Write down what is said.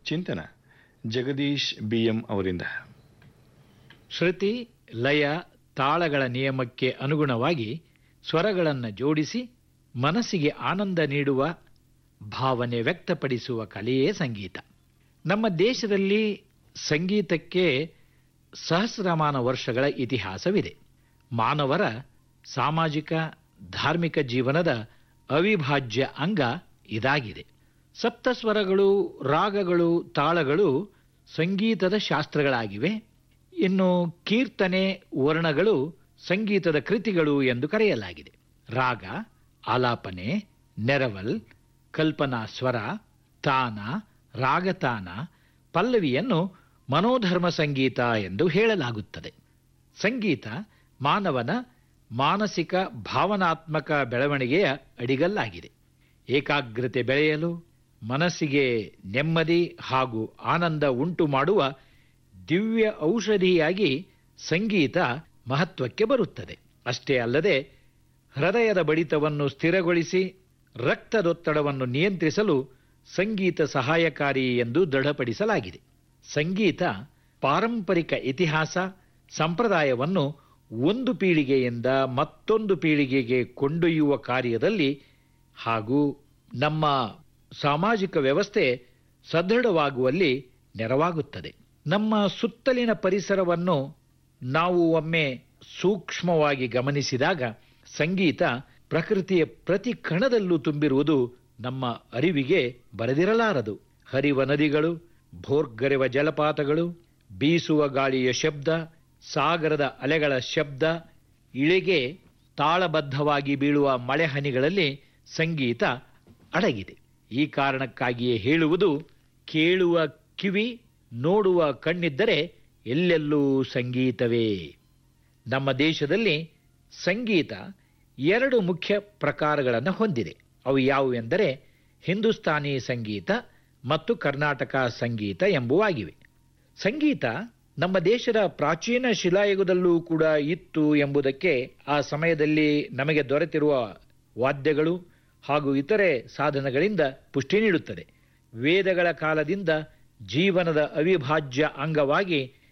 ಚಿಂತನ ಜಗದೀಶ್ ಬಿಎಂ ಅವರಿಂದ ಶ್ರುತಿ ಲಯ ತಾಳಗಳ ನಿಯಮಕ್ಕೆ ಅನುಗುಣವಾಗಿ ಸ್ವರಗಳನ್ನು ಜೋಡಿಸಿ ಮನಸ್ಸಿಗೆ ಆನಂದ ನೀಡುವ ಭಾವನೆ ವ್ಯಕ್ತಪಡಿಸುವ ಕಲೆಯೇ ಸಂಗೀತ ನಮ್ಮ ದೇಶದಲ್ಲಿ ಸಂಗೀತಕ್ಕೆ ಸಹಸ್ರಮಾನ ವರ್ಷಗಳ ಇತಿಹಾಸವಿದೆ ಮಾನವರ ಸಾಮಾಜಿಕ ಧಾರ್ಮಿಕ ಜೀವನದ ಅವಿಭಾಜ್ಯ ಅಂಗ ಇದಾಗಿದೆ ಸಪ್ತಸ್ವರಗಳು ರಾಗಗಳು ತಾಳಗಳು ಸಂಗೀತದ ಶಾಸ್ತ್ರಗಳಾಗಿವೆ ಇನ್ನು ಕೀರ್ತನೆ ವರ್ಣಗಳು ಸಂಗೀತದ ಕೃತಿಗಳು ಎಂದು ಕರೆಯಲಾಗಿದೆ ರಾಗ ಆಲಾಪನೆ ನೆರವಲ್ ಕಲ್ಪನಾ ಸ್ವರ ತಾನ ರಾಗತಾನ ಪಲ್ಲವಿಯನ್ನು ಮನೋಧರ್ಮ ಸಂಗೀತ ಎಂದು ಹೇಳಲಾಗುತ್ತದೆ ಸಂಗೀತ ಮಾನವನ ಮಾನಸಿಕ ಭಾವನಾತ್ಮಕ ಬೆಳವಣಿಗೆಯ ಅಡಿಗಲ್ಲಾಗಿದೆ ಏಕಾಗ್ರತೆ ಬೆಳೆಯಲು ಮನಸ್ಸಿಗೆ ನೆಮ್ಮದಿ ಹಾಗೂ ಆನಂದ ಉಂಟು ಮಾಡುವ ದಿವ್ಯ ಔಷಧಿಯಾಗಿ ಸಂಗೀತ ಮಹತ್ವಕ್ಕೆ ಬರುತ್ತದೆ ಅಷ್ಟೇ ಅಲ್ಲದೆ ಹೃದಯದ ಬಡಿತವನ್ನು ಸ್ಥಿರಗೊಳಿಸಿ ರಕ್ತದೊತ್ತಡವನ್ನು ನಿಯಂತ್ರಿಸಲು ಸಂಗೀತ ಸಹಾಯಕಾರಿ ಎಂದು ದೃಢಪಡಿಸಲಾಗಿದೆ ಸಂಗೀತ ಪಾರಂಪರಿಕ ಇತಿಹಾಸ ಸಂಪ್ರದಾಯವನ್ನು ಒಂದು ಪೀಳಿಗೆಯಿಂದ ಮತ್ತೊಂದು ಪೀಳಿಗೆಗೆ ಕೊಂಡೊಯ್ಯುವ ಕಾರ್ಯದಲ್ಲಿ ಹಾಗೂ ನಮ್ಮ ಸಾಮಾಜಿಕ ವ್ಯವಸ್ಥೆ ಸದೃಢವಾಗುವಲ್ಲಿ ನೆರವಾಗುತ್ತದೆ ನಮ್ಮ ಸುತ್ತಲಿನ ಪರಿಸರವನ್ನು ನಾವು ಒಮ್ಮೆ ಸೂಕ್ಷ್ಮವಾಗಿ ಗಮನಿಸಿದಾಗ ಸಂಗೀತ ಪ್ರಕೃತಿಯ ಪ್ರತಿ ಕಣದಲ್ಲೂ ತುಂಬಿರುವುದು ನಮ್ಮ ಅರಿವಿಗೆ ಬರೆದಿರಲಾರದು ಹರಿವ ನದಿಗಳು ಭೋರ್ಗರೆವ ಜಲಪಾತಗಳು ಬೀಸುವ ಗಾಳಿಯ ಶಬ್ದ ಸಾಗರದ ಅಲೆಗಳ ಶಬ್ದ ಇಳೆಗೆ ತಾಳಬದ್ಧವಾಗಿ ಬೀಳುವ ಮಳೆಹನಿಗಳಲ್ಲಿ ಸಂಗೀತ ಅಡಗಿದೆ ಈ ಕಾರಣಕ್ಕಾಗಿಯೇ ಹೇಳುವುದು ಕೇಳುವ ಕಿವಿ ನೋಡುವ ಕಣ್ಣಿದ್ದರೆ ಎಲ್ಲೆಲ್ಲೂ ಸಂಗೀತವೇ ನಮ್ಮ ದೇಶದಲ್ಲಿ ಸಂಗೀತ ಎರಡು ಮುಖ್ಯ ಪ್ರಕಾರಗಳನ್ನು ಹೊಂದಿದೆ ಅವು ಯಾವುವೆಂದರೆ ಹಿಂದೂಸ್ತಾನಿ ಸಂಗೀತ ಮತ್ತು ಕರ್ನಾಟಕ ಸಂಗೀತ ಎಂಬುವಾಗಿವೆ ಸಂಗೀತ ನಮ್ಮ ದೇಶದ ಪ್ರಾಚೀನ ಶಿಲಾಯುಗದಲ್ಲೂ ಕೂಡ ಇತ್ತು ಎಂಬುದಕ್ಕೆ ಆ ಸಮಯದಲ್ಲಿ ನಮಗೆ ದೊರೆತಿರುವ ವಾದ್ಯಗಳು ಹಾಗೂ ಇತರೆ ಸಾಧನಗಳಿಂದ ಪುಷ್ಟಿ ನೀಡುತ್ತದೆ ವೇದಗಳ ಕಾಲದಿಂದ ಜೀವನದ ಅವಿಭಾಜ್ಯ ಅಂಗವಾಗಿ